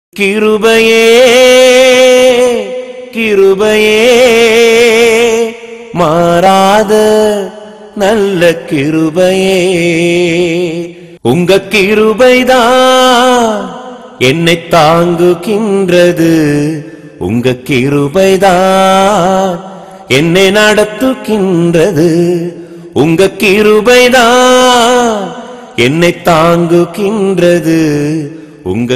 கிருபையே கிருபையே மாறாத நல்ல கிருபையே உங்க கிருபைதான் என்னை தாங்குகின்றது உங்க கிருபைதான் என்னை நடத்துகின்றது உங்க கிருபைதான் என்னை தாங்குகின்றது உங்க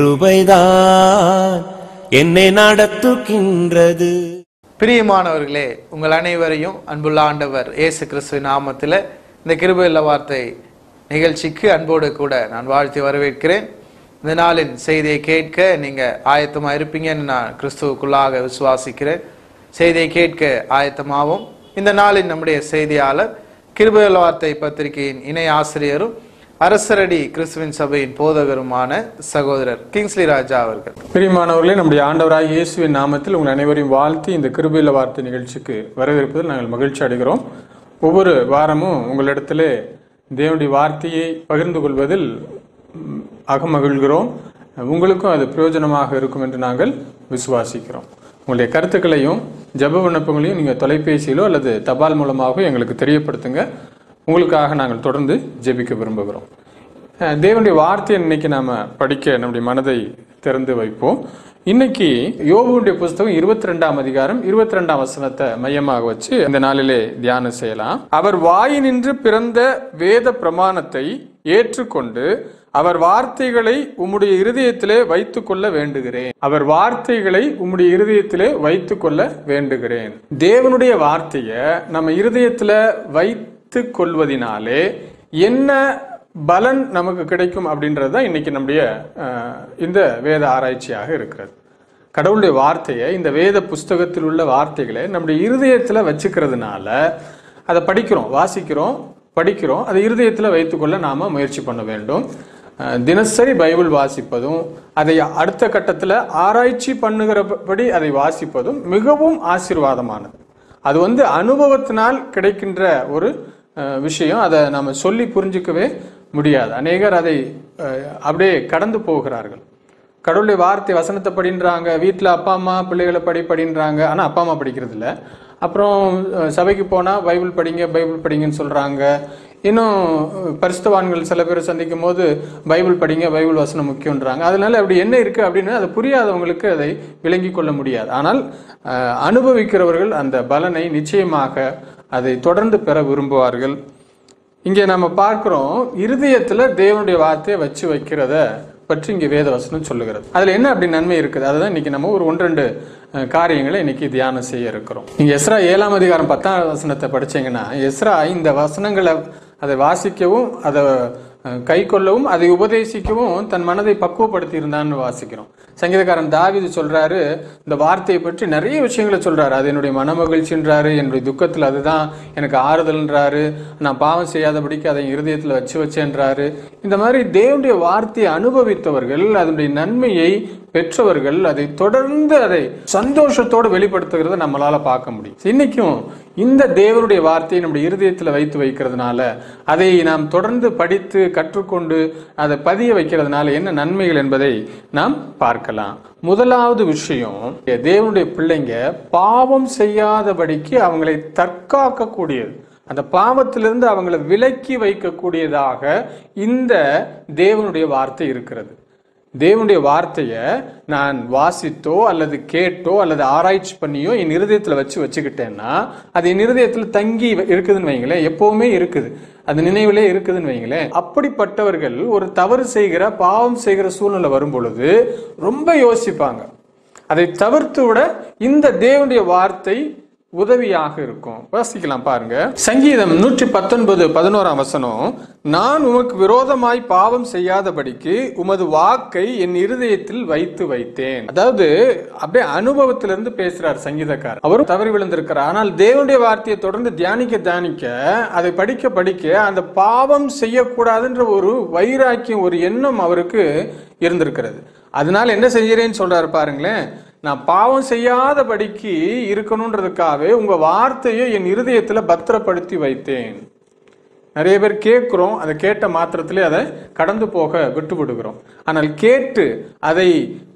கிருபைதான் என்னை நடத்துகின்றது பிரியமானவர்களே உங்கள் அனைவரையும் அன்புள்ள ஆண்டவர் இயேசு கிறிஸ்துவின் நாமத்தில் இந்த கிருபையுள்ள வார்த்தை நிகழ்ச்சிக்கு அன்போடு கூட நான் வாழ்த்தி வரவேற்கிறேன் இந்த நாளின் செய்தியை கேட்க நீங்க ஆயத்தமா இருப்பீங்கன்னு நான் கிறிஸ்துவுக்குள்ளாக விசுவாசிக்கிறேன் செய்தியை கேட்க ஆயத்தமாவும் இந்த நாளின் நம்முடைய செய்தியாளர் கிருபையுள்ள வார்த்தை பத்திரிகையின் இணை ஆசிரியரும் அரசரடி கிறிஸ்துவின் சபையின் போதகருமான சகோதரர் கிங்ஸ்லி ராஜா அவர்கள் பிரியமானவர்களே நம்முடைய ஆண்டவராக இயேசுவின் நாமத்தில் உங்கள் அனைவரையும் வாழ்த்தி இந்த கிருபையில வார்த்தை நிகழ்ச்சிக்கு வரவேற்பதில் நாங்கள் மகிழ்ச்சி அடைகிறோம் ஒவ்வொரு வாரமும் உங்களிடத்திலே தேவனுடைய வார்த்தையை பகிர்ந்து கொள்வதில் ம், அகமகிழ்கிறோம் உங்களுக்கும் அது பிரயோஜனமாக இருக்கும் என்று நாங்கள் விசுவாசிக்கிறோம் உங்களுடைய கருத்துக்களையும் ஜெப விண்ணப்பங்களையும் நீங்கள் தொலைபேசியிலோ அல்லது தபால் மூலமாகவோ எங்களுக்கு தெரியப்படுத்துங்க உங்களுக்காக நாங்கள் தொடர்ந்து ஜெபிக்க விரும்புகிறோம் அஹ் தேவனுடைய வார்த்தையை இன்னைக்கு நாம படிக்க நம்முடைய மனதை திறந்து வைப்போம் இன்னைக்கு யோபுடைய புஸ்தகம் இருபத்தி ரெண்டாம் அதிகாரம் இருபத்தி ரெண்டாம் வசனத்தை மையமாக வச்சு இந்த நாளிலே தியானம் செய்யலாம் அவர் வாயினின்று பிறந்த வேத பிரமாணத்தை ஏற்றுக்கொண்டு அவர் வார்த்தைகளை உம்முடைய இருதயத்திலே வைத்துக் கொள்ள வேண்டுகிறேன் அவர் வார்த்தைகளை உம்முடைய இருதயத்திலே வைத்துக் கொள்ள வேண்டுகிறேன் தேவனுடைய வார்த்தையை நம்ம இருதயத்துல வைத்துக் கொள்வதினாலே என்ன பலன் நமக்கு கிடைக்கும் அப்படின்றது தான் இன்னைக்கு நம்முடைய அஹ், இந்த வேத ஆராய்ச்சியாக இருக்கிறது கடவுளுடைய வார்த்தையை இந்த வேத புஸ்தகத்தில் உள்ள வார்த்தைகளை நம்முடைய இருதயத்தில் வச்சுக்கிறதுனால அதை படிக்கிறோம் வாசிக்கிறோம் படிக்கிறோம் அதை இருதயத்தில் வைத்துக்கொள்ள நாம முயற்சி பண்ண வேண்டும் அஹ், தினசரி பைபிள் வாசிப்பதும் அதை அடுத்த கட்டத்தில் ஆராய்ச்சி பண்ணுகிறபடி அதை வாசிப்பதும் மிகவும் ஆசீர்வாதமானது அது வந்து அனுபவத்தினால் கிடைக்கின்ற ஒரு அஹ், விஷயம் அதை நம்ம சொல்லி புரிஞ்சுக்கவே முடியாது அநேகர் அதை அஹ், அப்படியே கடந்து போகிறார்கள் கடவுளுடைய வார்த்தை வசனத்தை படின்றாங்க வீட்டில் அப்பா அம்மா பிள்ளைகளை படி படின்றாங்க ஆனால் அப்பா அம்மா படிக்கிறது இல்ல அப்புறம் அஹ், சபைக்கு போனால் பைபிள் படிங்க பைபிள் படிங்கன்னு சொல்கிறாங்க இன்னும் அஹ், பரிசுத்தவான்கள் சில பேர் சந்திக்கும் போது பைபிள் படிங்க பைபிள் வசனம் முக்கியன்றாங்க அதனால அப்படி என்ன இருக்குது அப்படின்னு அது புரியாதவங்களுக்கு அதை விளங்கி கொள்ள முடியாது ஆனால் அஹ், அனுபவிக்கிறவர்கள் அந்த பலனை நிச்சயமாக அதை தொடர்ந்து பெற விரும்புவார்கள் இங்கே நம்ம பார்க்கிறோம் இருதயத்துல தேவனுடைய வார்த்தையை வச்சு வைக்கிறத பற்றி இங்கே வேதவசனம் சொல்லுகிறது அதுல என்ன அப்படி நன்மை இருக்குது அதுதான் இன்னைக்கு நம்ம ஒரு ஒன்றெண்டு அஹ், காரியங்களை இன்னைக்கு தியானம் செய்ய இருக்கிறோம் நீங்க எஸ்ரா ஏழாம் அதிகாரம் பத்தாம் வசனத்தை படிச்சீங்கன்னா எஸ்ரா இந்த வசனங்களை அதை வாசிக்கவும் அதை அஹ், கை கொள்ளவும் அதை உபதேசிக்கவும் தன் மனதை பக்குவப்படுத்தி இருந்தான்னு வாசிக்கிறோம் சங்கீதக்காரன் தாவீது சொல்றாரு இந்த வார்த்தையை பற்றி நிறைய விஷயங்களை சொல்றாரு அது என்னுடைய மனமகிழ்ச்சின்றாரு என்னுடைய துக்கத்தில் அதுதான் எனக்கு ஆறுதல்ன்றாரு நான் பாவம் செய்யாதபடிக்கு அதை என் இருதயத்தில் வச்சு வச்சேன்றாரு இந்த மாதிரி தேவனுடைய வார்த்தையை அனுபவித்தவர்கள் அதனுடைய நன்மையை பெற்றவர்கள் அதை தொடர்ந்து அதை சந்தோஷத்தோடு வெளிப்படுத்துகிறத நம்மளால பார்க்க முடியும் இன்னைக்கும் இந்த தேவனுடைய வார்த்தையை நம்முடைய இருதயத்தில் வைத்து வைக்கிறதுனால அதை நாம் தொடர்ந்து படித்து கற்றுக்கொண்டு அதை பதிய வைக்கிறதுனால என்ன நன்மைகள் என்பதை நாம் பார்க்கலாம் முதலாவது விஷயம் தேவனுடைய பிள்ளைங்க பாவம் செய்யாதபடிக்கு அவங்களை தற்காக்கக்கூடியது அந்த பாவத்திலிருந்து அவங்களை விலக்கி வைக்கக்கூடியதாக இந்த தேவனுடைய வார்த்தை இருக்கிறது தேவனுடைய வார்த்தையை நான் வாசித்தோ அல்லது கேட்டோ அல்லது ஆராய்ச்சி பண்ணியோ என் இருதயத்தில் வச்சு வச்சுக்கிட்டேன்னா அது என் இருதயத்தில் தங்கி இருக்குதுன்னு வைங்களேன் எப்பவுமே இருக்குது அது நினைவிலே இருக்குதுன்னு வைங்களேன் அப்படிப்பட்டவர்கள் ஒரு தவறு செய்கிற பாவம் செய்கிற சூழ்நிலை வரும் பொழுது ரொம்ப யோசிப்பாங்க அதை தவிர்த்து விட இந்த தேவனுடைய வார்த்தை உதவியாக இருக்கும் வாசிக்கலாம் பாருங்க சங்கீதம் நூற்றி பத்தொன்பது பதினோராம் வசனம் நான் உமக்கு விரோதமாய் பாவம் செய்யாதபடிக்கு உமது வாக்கை என் இருதயத்தில் வைத்து வைத்தேன் அதாவது அப்படியே அனுபவத்திலிருந்து பேசுறார் சங்கீதக்காரர் அவரும் தவறி விழுந்திருக்கிறார் ஆனால் தேவனுடைய வார்த்தையை தொடர்ந்து தியானிக்க தியானிக்க அதை படிக்க படிக்க அந்த பாவம் செய்யக்கூடாதுன்ற ஒரு வைராக்கியம் ஒரு எண்ணம் அவருக்கு இருந்திருக்கிறது அதனால என்ன செய்கிறேன்னு சொல்றாரு பாருங்களேன் நான் பாவம் செய்யாதபடிக்கு இருக்கணுன்றதுக்காகவே உங்க வார்த்தையை என் இருதயத்துல பத்திரப்படுத்தி வைத்தேன் நிறைய பேர் கேட்குறோம் அதை கேட்ட மாத்திரத்திலே அதை கடந்து போக விட்டு விடுகிறோம் ஆனால் கேட்டு அதை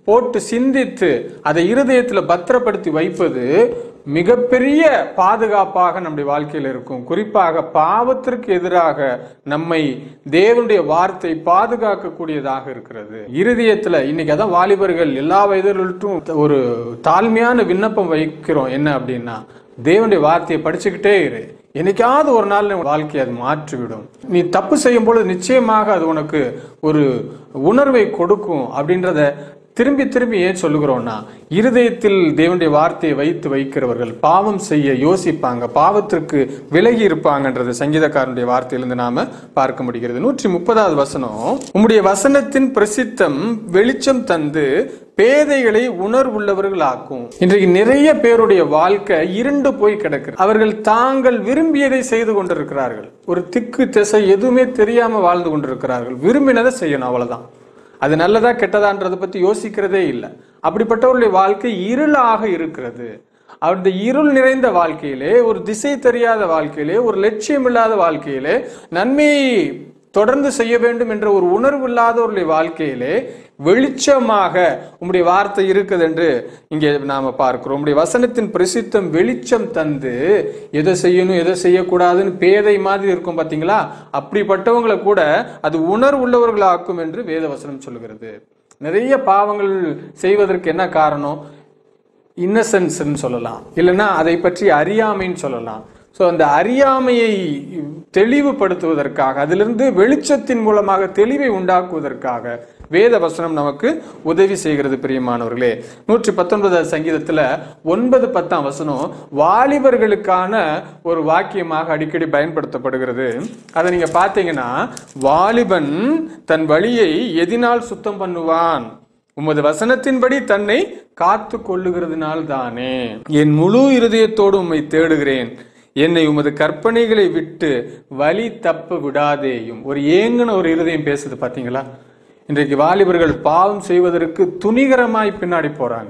போட்டு சிந்தித்து அதை இருதயத்துல பத்திரப்படுத்தி வைப்பது மிகப்பெரிய பாதுகாப்பாக நம்முடைய வாழ்க்கையில் இருக்கும் குறிப்பாக பாவத்திற்கு எதிராக நம்மை தேவனுடைய வார்த்தை பாதுகாக்கக்கூடியதாக இருக்கிறது இருதயத்துல இன்னைக்கு அதான் வாலிபர்கள் எல்லா வயதிலும் ஒரு தாழ்மையான விண்ணப்பம் வைக்கிறோம் என்ன அப்படின்னா தேவனுடைய வார்த்தையை படிச்சுக்கிட்டே இரு என்னைக்காவது ஒரு நாள் உன் வாழ்க்கையை அது மாற்றிவிடும் நீ தப்பு செய்யும் பொழுது நிச்சயமாக அது உனக்கு ஒரு உணர்வை கொடுக்கும் அப்படின்றத திரும்பி திரும்பி ஏன் சொல்லுகிறோம்னா இருதயத்தில் தேவனுடைய வார்த்தையை வைத்து வைக்கிறவர்கள் பாவம் செய்ய யோசிப்பாங்க பாவத்திற்கு விலகி இருப்பாங்கன்றது சங்கீதக்காரனுடைய வார்த்தையிலிருந்து நாம பார்க்க முடிகிறது நூற்றி முப்பதாவது வசனம் உம்முடைய வசனத்தின் பிரசித்தம் வெளிச்சம் தந்து பேதைகளை உணர்வுள்ளவர்கள் ஆக்கும் இன்றைக்கு நிறைய பேருடைய வாழ்க்கை இருண்டு போய் கிடக்கிறது அவர்கள் தாங்கள் விரும்பியதை செய்து கொண்டிருக்கிறார்கள் ஒரு திக்கு திசை எதுவுமே தெரியாம வாழ்ந்து கொண்டிருக்கிறார்கள் விரும்பினதை செய்யணும் அவ்வளவுதான் அது நல்லதா கெட்டதான்றதை பத்தி யோசிக்கிறதே இல்லை அப்படிப்பட்டவர்களுடைய வாழ்க்கை இருளாக இருக்கிறது அந்த இருள் நிறைந்த வாழ்க்கையிலே ஒரு திசை தெரியாத வாழ்க்கையிலே ஒரு லட்சியம் இல்லாத வாழ்க்கையிலே நன்மையை தொடர்ந்து செய்ய வேண்டும் என்ற ஒரு உணர்வு இல்லாதவர்களுடைய வாழ்க்கையிலே வெளிச்சமாக உம்முடைய வார்த்தை இருக்குது என்று இங்கே நாம பார்க்கிறோம் உம்முடைய வசனத்தின் பிரசித்தம் வெளிச்சம் தந்து எதை செய்யணும் எதை செய்யக்கூடாதுன்னு பேதை மாதிரி இருக்கும் பாத்தீங்களா அப்படிப்பட்டவங்களை கூட அது உணர்வு உள்ளவர்களாக்கும் என்று வேத வசனம் சொல்லுகிறது நிறைய பாவங்கள் செய்வதற்கு என்ன காரணம் இன்னசென்ஸ்ன்னு சொல்லலாம் இல்லைன்னா அதை பற்றி அறியாமைன்னு சொல்லலாம் ஸோ அந்த அறியாமையை தெளிவுபடுத்துவதற்காக அதிலிருந்து வெளிச்சத்தின் மூலமாக தெளிவை உண்டாக்குவதற்காக வேத வசனம் நமக்கு உதவி செய்கிறது பிரியமானவர்களே நூற்றி பத்தொன்பதாவது சங்கீதத்துல ஒன்பது பத்தாம் வசனம் வாலிபர்களுக்கான ஒரு வாக்கியமாக அடிக்கடி பயன்படுத்தப்படுகிறது அதை நீங்க பார்த்தீங்கன்னா வாலிபன் தன் வழியை எதினால் சுத்தம் பண்ணுவான் உமது வசனத்தின்படி தன்னை காத்து கொள்ளுகிறதுனால் தானே என் முழு இருதயத்தோடு உம்மை தேடுகிறேன் என்னை உமது கற்பனைகளை விட்டு வழி தப்ப விடாதேயும் ஒரு ஏங்குன ஒரு இருதயம் பேசுது பாத்தீங்களா இன்றைக்கு வாலிபர்கள் பாவம் செய்வதற்கு துணிகரமாய் பின்னாடி போறாங்க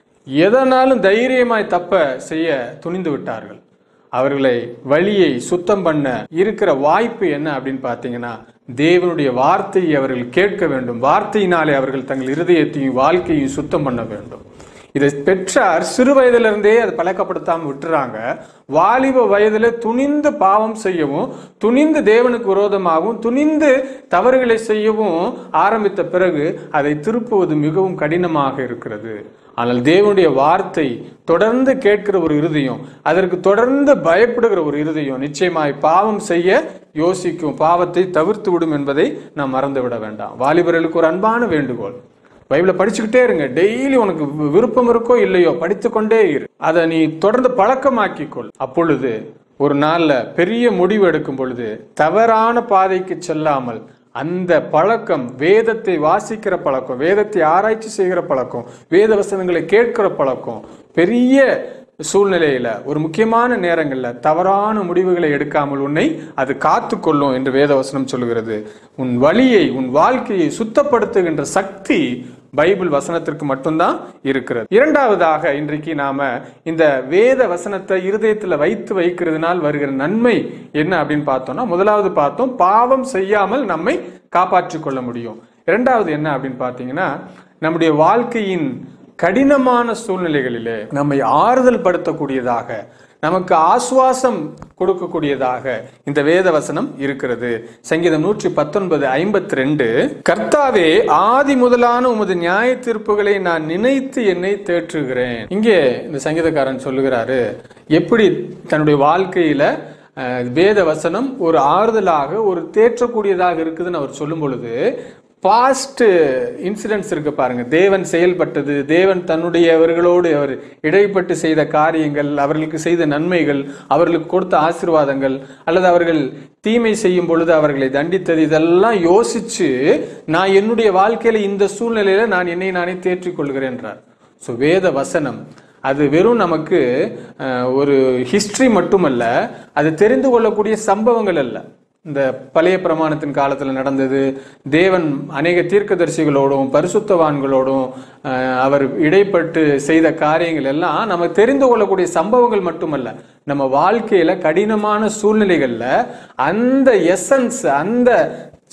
எதனாலும் தைரியமாய் தப்ப செய்ய துணிந்து விட்டார்கள் அவர்களை வழியை சுத்தம் பண்ண இருக்கிற வாய்ப்பு என்ன அப்படின்னு பார்த்தீங்கன்னா தேவனுடைய வார்த்தையை அவர்கள் கேட்க வேண்டும் வார்த்தையினாலே அவர்கள் தங்கள் இருதயத்தையும் வாழ்க்கையும் சுத்தம் பண்ண வேண்டும் இதை பெற்றார் சிறு வயதிலிருந்தே அதை பழக்கப்படுத்தாம விட்டுறாங்க வாலிப வயதுல துணிந்து பாவம் செய்யவும் துணிந்து தேவனுக்கு விரோதமாகவும் துணிந்து தவறுகளை செய்யவும் ஆரம்பித்த பிறகு அதை திருப்புவது மிகவும் கடினமாக இருக்கிறது ஆனால் தேவனுடைய வார்த்தை தொடர்ந்து கேட்கிற ஒரு இருதயம் அதற்கு தொடர்ந்து பயப்படுகிற ஒரு இருதயம் நிச்சயமாய் பாவம் செய்ய யோசிக்கும் பாவத்தை தவிர்த்து விடும் என்பதை நாம் மறந்து விட வேண்டாம் வாலிபர்களுக்கு ஒரு அன்பான வேண்டுகோள் பைபிளை படிச்சுக்கிட்டே இருங்க டெய்லி உனக்கு வி- விருப்பம் இருக்கோ இல்லையோ படித்துக்கொண்டே இரு அதை நீ தொடர்ந்து பழக்கமாக்கிக்கொள் அப்பொழுது ஒரு நாள்ல பெரிய முடிவு எடுக்கும் பொழுது தவறான பாதைக்கு செல்லாமல் அந்த பழக்கம் வேதத்தை வாசிக்கிற பழக்கம் வேதத்தை ஆராய்ச்சி செய்கிற பழக்கம் வேத வசனங்களை கேட்கிற பழக்கம் பெரிய சூழ்நிலையில ஒரு முக்கியமான நேரங்கள்ல தவறான முடிவுகளை எடுக்காமல் உன்னை அது காத்து கொள்ளும் என்று வேதவசனம் சொல்லுகிறது உன் வழியை உன் வாழ்க்கையை சுத்தப்படுத்துகின்ற சக்தி பைபிள் வசனத்திற்கு மட்டும்தான் இருக்கிறது இரண்டாவதாக இன்றைக்கு நாம இந்த வேத வசனத்தை இருதயத்துல வைத்து வைக்கிறதுனால் வருகிற நன்மை என்ன அப்படின்னு பார்த்தோம்னா முதலாவது பார்த்தோம் பாவம் செய்யாமல் நம்மை காப்பாற்றிக் கொள்ள முடியும் இரண்டாவது என்ன அப்படின்னு பார்த்தீங்கன்னா நம்முடைய வாழ்க்கையின் கடினமான சூழ்நிலைகளிலே நம்மை ஆறுதல் படுத்தக்கூடியதாக நமக்கு ஆசுவாசம் கொடுக்கக்கூடியதாக இந்த வேத வசனம் இருக்கிறது சங்கீதம் நூற்றி பத்தொன்பது ஐம்பத்தி ரெண்டு கர்த்தாவே ஆதி முதலான உமது நியாய தீர்ப்புகளை நான் நினைத்து என்னை தேற்றுகிறேன் இங்கே இந்த சங்கீதக்காரன் சொல்லுகிறாரு எப்படி தன்னுடைய வாழ்க்கையில அஹ், வேத வசனம் ஒரு ஆறுதலாக ஒரு தேற்றக்கூடியதாக இருக்குதுன்னு அவர் சொல்லும் பொழுது பாஸ்ட் இன்சிடென்ட்ஸ் இருக்கு பாருங்க தேவன் செயல்பட்டது தேவன் தன்னுடையவர்களோடு அவர் இடைப்பட்டு செய்த காரியங்கள் அவர்களுக்கு செய்த நன்மைகள் அவர்களுக்கு கொடுத்த ஆசீர்வாதங்கள் அல்லது அவர்கள் தீமை செய்யும் பொழுது அவர்களை தண்டித்தது இதெல்லாம் யோசிச்சு நான் என்னுடைய வாழ்க்கையில இந்த சூழ்நிலையில நான் என்னை நானே தேற்றிக் கொள்கிறேன்றார் ஸோ வேத வசனம் அது வெறும் நமக்கு அஹ், ஒரு ஹிஸ்டரி மட்டுமல்ல அது தெரிந்து கொள்ளக்கூடிய சம்பவங்கள் அல்ல இந்த பழைய பிரமாணத்தின் காலத்தில் நடந்தது தேவன் அநேக தீர்க்கதரிசிகளோடும் பரிசுத்தவான்களோடும் அஹ், அவர் இடைப்பட்டு செய்த காரியங்கள் எல்லாம் நம்ம தெரிந்து கொள்ளக்கூடிய சம்பவங்கள் மட்டுமல்ல நம்ம வாழ்க்கையில கடினமான சூழ்நிலைகள்ல அந்த எசன்ஸ் அந்த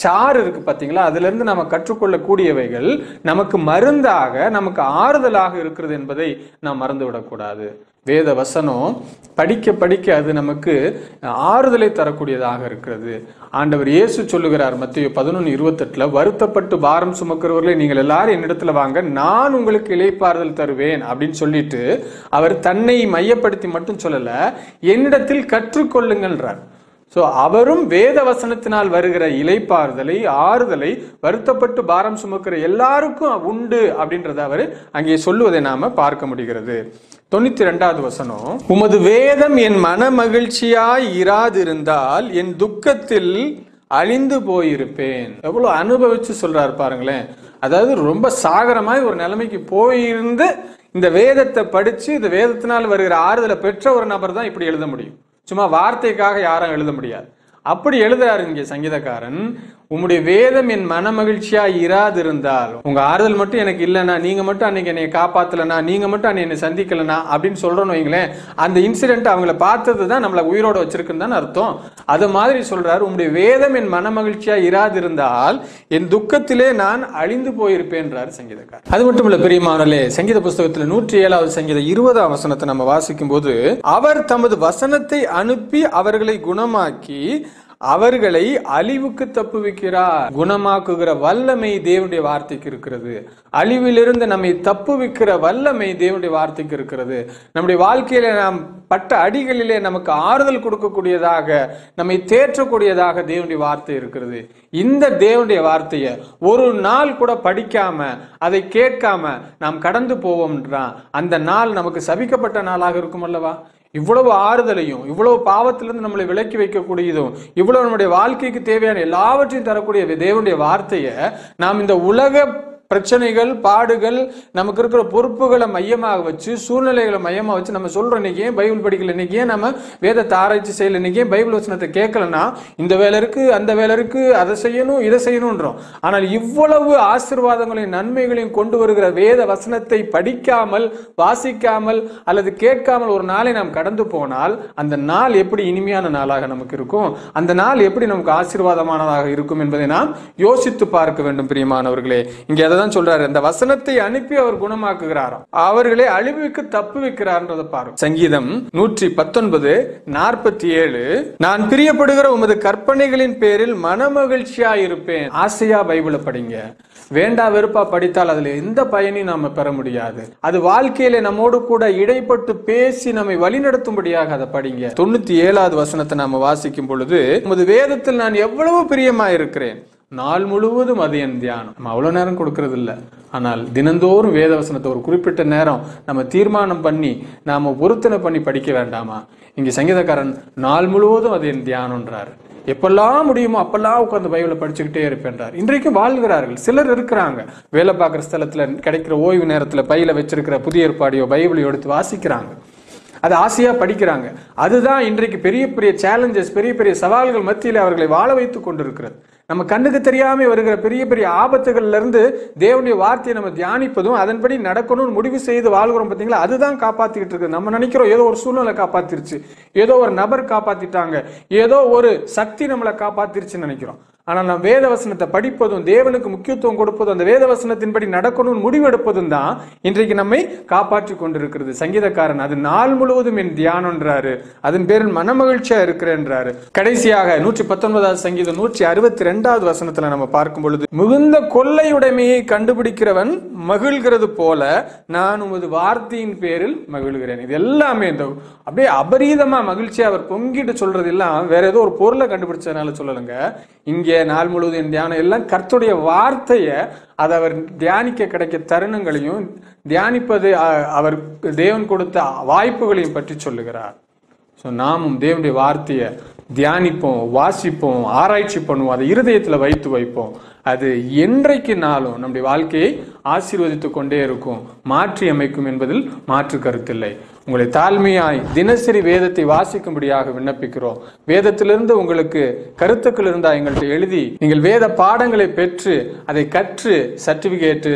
சாறு இருக்கு பாத்தீங்களா அதுல இருந்து நம்ம கற்றுக்கொள்ளக்கூடியவைகள் நமக்கு மருந்தாக நமக்கு ஆறுதலாக இருக்கிறது என்பதை நாம் மறந்து விடக்கூடாது வேத வசனம் படிக்க படிக்க அது நமக்கு ஆறுதலை தரக்கூடியதாக இருக்கிறது ஆண்டவர் இயேசு சொல்லுகிறார் மத்திய பதினொன்று இருபத்தெட்டுல வருத்தப்பட்டு பாரம் சுமக்கிறவர்களே நீங்கள் எல்லாரும் என்னிடத்துல வாங்க நான் உங்களுக்கு இளைப்பாறுதல் தருவேன் அப்படின்னு சொல்லிட்டு அவர் தன்னை மையப்படுத்தி மட்டும் சொல்லல என்னிடத்தில் கற்றுக்கொள்ளுங்கள்ன்றார் சோ அவரும் வேத வசனத்தினால் வருகிற இலைப்பாறுதலை ஆறுதலை வருத்தப்பட்டு பாரம் சுமக்கிற எல்லாருக்கும் உண்டு அப்படின்றத அவர் அங்கே சொல்லுவதை நாம பார்க்க முடிகிறது தொண்ணூத்தி ரெண்டாவது வசனம் உமது வேதம் என் மன மகிழ்ச்சியாய் இராதிருந்தால் என் துக்கத்தில் அழிந்து போயிருப்பேன் எவ்வளவு அனுபவிச்சு சொல்றாரு பாருங்களேன் அதாவது ரொம்ப சாகரமாய் ஒரு நிலைமைக்கு போயிருந்து இந்த வேதத்தை படிச்சு இந்த வேதத்தினால் வருகிற ஆறுதலை பெற்ற ஒரு நபர் தான் இப்படி எழுத முடியும் சும்மா வார்த்தைக்காக யாரும் எழுத முடியாது அப்படி எழுதுறாரு இங்க சங்கீதக்காரன் உம்முடைய வேதம் என் மன மகிழ்ச்சியா இராதிருந்தால் உங்க ஆறுதல் மட்டும் எனக்கு இல்லைனா நீங்க மட்டும் அன்னைக்கு என்னை காப்பாத்தலனா நீங்க மட்டும் அன்னை என்னை சந்திக்கலனா அப்படின்னு சொல்றோம்னு வைங்களேன் அந்த இன்சிடென்ட் அவங்கள பார்த்தது தான் நம்மளை உயிரோட வச்சிருக்குன்னு தான் அர்த்தம் அது மாதிரி சொல்றாரு உம்முடைய வேதம் என் மன மகிழ்ச்சியா இராதிருந்தால் என் துக்கத்திலே நான் அழிந்து போயிருப்பேன்றார் சங்கீதக்காரர் அது மட்டும் இல்ல பெரியமானலே சங்கீத புஸ்தகத்துல நூற்றி ஏழாவது சங்கீத இருபதாம் வசனத்தை நம்ம வாசிக்கும் போது அவர் தமது வசனத்தை அனுப்பி அவர்களை குணமாக்கி அவர்களை அழிவுக்கு தப்புவிக்கிறார் குணமாக்குகிற வல்லமை தேவனுடைய வார்த்தைக்கு இருக்கிறது அழிவிலிருந்து நம்மை தப்புவிக்கிற வல்லமை தேவனுடைய வார்த்தைக்கு இருக்கிறது நம்முடைய வாழ்க்கையில நாம் பட்ட அடிகளிலே நமக்கு ஆறுதல் கொடுக்கக்கூடியதாக நம்மை தேற்றக்கூடியதாக தேவனுடைய வார்த்தை இருக்கிறது இந்த தேவனுடைய வார்த்தையை ஒரு நாள் கூட படிக்காம அதை கேட்காம நாம் கடந்து போவோம்ன்றான் அந்த நாள் நமக்கு சபிக்கப்பட்ட நாளாக இருக்கும் அல்லவா இவ்வளவு ஆறுதலையும் இவ்வளவு பாவத்திலிருந்து நம்மளை விலக்கி வைக்கக்கூடியதும் இவ்வளவு நம்முடைய வாழ்க்கைக்கு தேவையான எல்லாவற்றையும் தரக்கூடிய தேவனுடைய வார்த்தையை நாம் இந்த உலக பிரச்சனைகள் பாடுகள் நமக்கு இருக்கிற பொறுப்புகளை மையமாக வச்சு சூழ்நிலைகளை மையமாக வச்சு நம்ம சொல்றோம் இன்னைக்கு ஏன் பைபிள் படிக்கல இன்னைக்கு ஏன் நம்ம வேதத்தை ஆராய்ச்சி செய்யல இன்னைக்கு ஏன் பைபிள் வசனத்தை கேட்கலன்னா இந்த வேலை இருக்கு அந்த வேலை இருக்கு அதை செய்யணும் இதை செய்யணும்ன்றோம் ஆனால் இவ்வளவு ஆசீர்வாதங்களையும் நன்மைகளையும் கொண்டு வருகிற வேத வசனத்தை படிக்காமல் வாசிக்காமல் அல்லது கேட்காமல் ஒரு நாளை நாம் கடந்து போனால் அந்த நாள் எப்படி இனிமையான நாளாக நமக்கு இருக்கும் அந்த நாள் எப்படி நமக்கு ஆசீர்வாதமானதாக இருக்கும் என்பதை நாம் யோசித்து பார்க்க வேண்டும் பிரியமானவர்களே இங்கே அதை தான் சொல்றாரு அந்த வசனத்தை அனுப்பி அவர் குணமாக்குகிறாராம் அவர்களை அழிவுக்கு தப்பு வைக்கிறார்ன்றதை பாருங்க சங்கீதம் நூற்றி பத்தொன்பது நாற்பத்தி ஏழு நான் பிரியப்படுகிற உமது கற்பனைகளின் பேரில் மனமகிழ்ச்சியா இருப்பேன் ஆசையா பைபிளை படிங்க வேண்டா வெறுப்பா படித்தால் அதுல எந்த பயனையும் நாம பெற முடியாது அது வாழ்க்கையில நம்மோடு கூட இடைப்பட்டு பேசி நம்மை வழிநடத்தும்படியாக அதை படிங்க தொண்ணூத்தி ஏழாவது வசனத்தை நாம வாசிக்கும் பொழுது உமது வேதத்தில் நான் எவ்வளவு பிரியமா இருக்கிறேன் நாள் முழுவதும் அது என் தியானம் நம்ம அவ்வளவு நேரம் கொடுக்கறது இல்ல ஆனால் தினந்தோறும் வேத வசனத்தை ஒரு குறிப்பிட்ட நேரம் நம்ம தீர்மானம் பண்ணி நாம பொருத்தனை பண்ணி படிக்க வேண்டாமா இங்க சங்கீதக்காரன் நாள் முழுவதும் அது என் தியானம்ன்றாரு எப்பெல்லாம் முடியுமோ அப்பெல்லாம் உட்கார்ந்து பைபிளை படிச்சுக்கிட்டே இருப்பேன்றார் இன்றைக்கும் வாழ்கிறார்கள் சிலர் இருக்கிறாங்க வேலை பார்க்குற ஸ்தலத்துல கிடைக்கிற ஓய்வு நேரத்துல பையில வச்சிருக்கிற புதிய ஏற்பாடையோ பைபிளையோ எடுத்து வாசிக்கிறாங்க அது ஆசையா படிக்கிறாங்க அதுதான் இன்றைக்கு பெரிய பெரிய சேலஞ்சஸ் பெரிய பெரிய சவால்கள் மத்தியில் அவர்களை வாழ வைத்துக் கொண்டிருக்கிறது நம்ம கண்ணுக்கு தெரியாம வருகிற பெரிய பெரிய ஆபத்துகள்ல இருந்து தேவனுடைய வார்த்தையை நம்ம தியானிப்பதும் அதன்படி நடக்கணும்னு முடிவு செய்து வாழ்கிறோம் பார்த்தீங்களா அதுதான் காப்பாத்திக்கிட்டு இருக்கு நம்ம நினைக்கிறோம் ஏதோ ஒரு சூழ்நிலை காப்பாத்திருச்சு ஏதோ ஒரு நபர் காப்பாத்திட்டாங்க ஏதோ ஒரு சக்தி நம்மளை காப்பாத்திருச்சுன்னு நினைக்கிறோம் ஆனால் நாம் வேத வசனத்தை படிப்பதும் தேவனுக்கு முக்கியத்துவம் கொடுப்பதும் அந்த வேத வசனத்தின்படி நடக்கணும்னு முடிவெடுப்பதும் தான் இன்றைக்கு நம்மை காப்பாற்றி கொண்டிருக்கிறது சங்கீதக்காரன் அது நாள் முழுவதும் என் தியானம்ன்றாரு அதன் பேரில் மனமகிழ்ச்சியா இருக்கிறேன்றாரு கடைசியாக நூற்றி பத்தொன்பதாவது சங்கீதம் நூற்றி அறுபத்தி ரெண்டாவது வசனத்துல நம்ம பார்க்கும் பொழுது மிகுந்த கொள்ளையுடைமையை கண்டுபிடிக்கிறவன் மகிழ்கிறது போல நான் உமது வார்த்தையின் பேரில் மகிழ்கிறேன் இது எல்லாமே இந்த அப்படியே அபரீதமா மகிழ்ச்சியா அவர் பொங்கிட்டு சொல்றது எல்லாம் வேற ஏதோ ஒரு பொருளை கண்டுபிடிச்சதுனால சொல்லலைங்க இங்கே நாள் முழுவதும் என் தியானம் எல்லாம் கர்த்தருடைய வார்த்தையை அதை அவர் தியானிக்க கிடைக்க தருணங்களையும் தியானிப்பது அ- அவர் தேவன் கொடுத்த வாய்ப்புகளையும் பற்றி சொல்லுகிறார் ஸோ நாமும் தேவனுடைய வார்த்தையை தியானிப்போம் வாசிப்போம் ஆராய்ச்சி பண்ணுவோம் அதை இருதயத்தில் வைத்து வைப்போம் அது என்றைக்கு நாளும் நம்முடைய வாழ்க்கையை ஆசீர்வதித்து கொண்டே இருக்கும் மாற்றி அமைக்கும் என்பதில் மாற்று கருத்தில்லை உங்களை தாழ்மையாய் தினசரி வேதத்தை வாசிக்கும்படியாக விண்ணப்பிக்கிறோம் வேதத்திலிருந்து உங்களுக்கு கருத்துக்கள் இருந்தால் எங்கள்கிட்ட எழுதி நீங்கள் வேத பாடங்களை பெற்று அதை கற்று சர்டிபிகேட்டு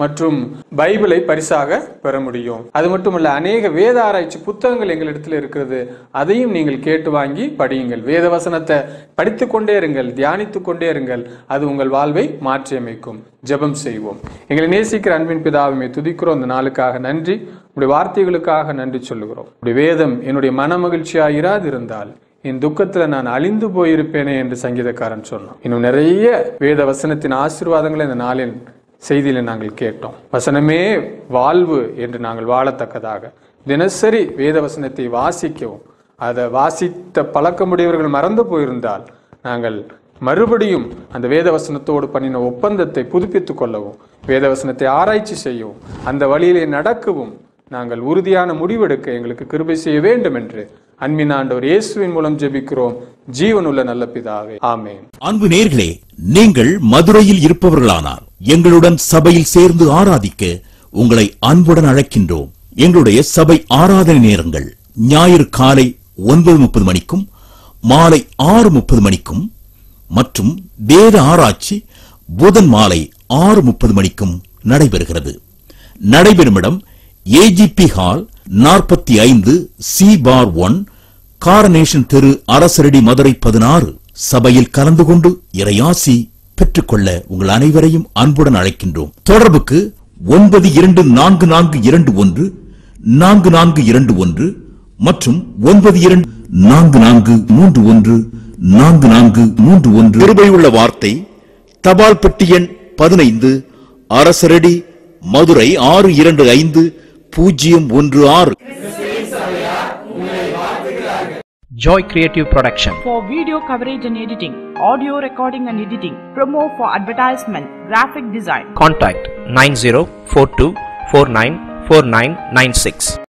மற்றும் பைபிளை பரிசாக பெற முடியும் அது மட்டுமல்ல அநேக வேத ஆராய்ச்சி புத்தகங்கள் எங்களிடத்தில் இருக்கிறது அதையும் நீங்கள் கேட்டு வாங்கி படியுங்கள் வேத வசனத்தை படித்துக் கொண்டே இருங்கள் தியானித்துக் கொண்டே இருங்கள் அது உங்கள் வாழ்வை மாற்றியமைக்கும் ஜெபம் செய்வோம் எங்களை நேசிக்கிற அன்பின் பிதாவுமே துதிக்கிறோம் இந்த நாளுக்காக நன்றி உடைய வார்த்தைகளுக்காக நன்றி சொல்லுகிறோம் உடைய வேதம் என்னுடைய மன மகிழ்ச்சியாக இராதிருந்தால் என் துக்கத்துல நான் அழிந்து போயிருப்பேனே என்று சங்கீதக்காரன் சொன்னான் இன்னும் நிறைய வேத வசனத்தின் ஆசீர்வாதங்களை இந்த நாளின் செய்தியில நாங்கள் கேட்டோம் வசனமே வாழ்வு என்று நாங்கள் வாழத்தக்கதாக தினசரி வேத வசனத்தை வாசிக்கவும் அதை வாசித்த பழக்கமுடையவர்கள் மறந்து போயிருந்தால் நாங்கள் மறுபடியும் அந்த வேதவசனத்தோடு பண்ணின ஒப்பந்தத்தை புதுப்பித்துக் கொள்ளவும் வேதவசனத்தை ஆராய்ச்சி செய்யவும் அந்த வழியிலே நடக்கவும் நாங்கள் உறுதியான முடிவெடுக்க எங்களுக்கு கிருபை செய்ய வேண்டும் என்று அன்பின் ஆண்டவர் இயேசுவின் மூலம் ஜெபிக்கிறோம் ஜீவனுள்ள நல்ல பிதாவே ஆமென் அன்பு நேர்களே நீங்கள் மதுரையில் இருப்பவர்களானால் எங்களுடன் சபையில் சேர்ந்து ஆராதிக்க உங்களை அன்புடன் அழைக்கின்றோம் எங்களுடைய சபை ஆராதனை நேரங்கள் ஞாயிறு காலை ஒன்பது முப்பது மணிக்கும் மாலை ஆறு முப்பது மணிக்கும் மற்றும் வேத ஆராய்ச்சி புதன் மாலை ஆறு முப்பது மணிக்கும் நடைபெறுகிறது நடைபெறும் இடம் ஏஜிபி ஹால் நாற்பத்தி ஐந்து சி பார் ஒன் காரனேஷன் தெரு அரசரடி மதுரை பதினாறு சபையில் கலந்து கொண்டு இறையாசி பெற்றுக்கொள்ள உங்கள் அனைவரையும் அன்புடன் அழைக்கின்றோம் தொடர்புக்கு ஒன்பது இரண்டு நான்கு நான்கு இரண்டு ஒன்று நான்கு நான்கு இரண்டு ஒன்று மற்றும் ஒன்பது இரண்டு நான்கு நான்கு மூன்று ஒன்று நான்கு நான்கு மூன்று ஒன்று கிருபையுள்ள வார்த்தை தபால் பெட்டி எண் பதினைந்து அரசரடி மதுரை ஆறு இரண்டு ஐந்து பூஜ்ஜியம் ஒன்று ஆறு Joy Creative Production. for video coverage and editing, audio recording and editing, promo for advertisement, graphic design. Contact 9042494996.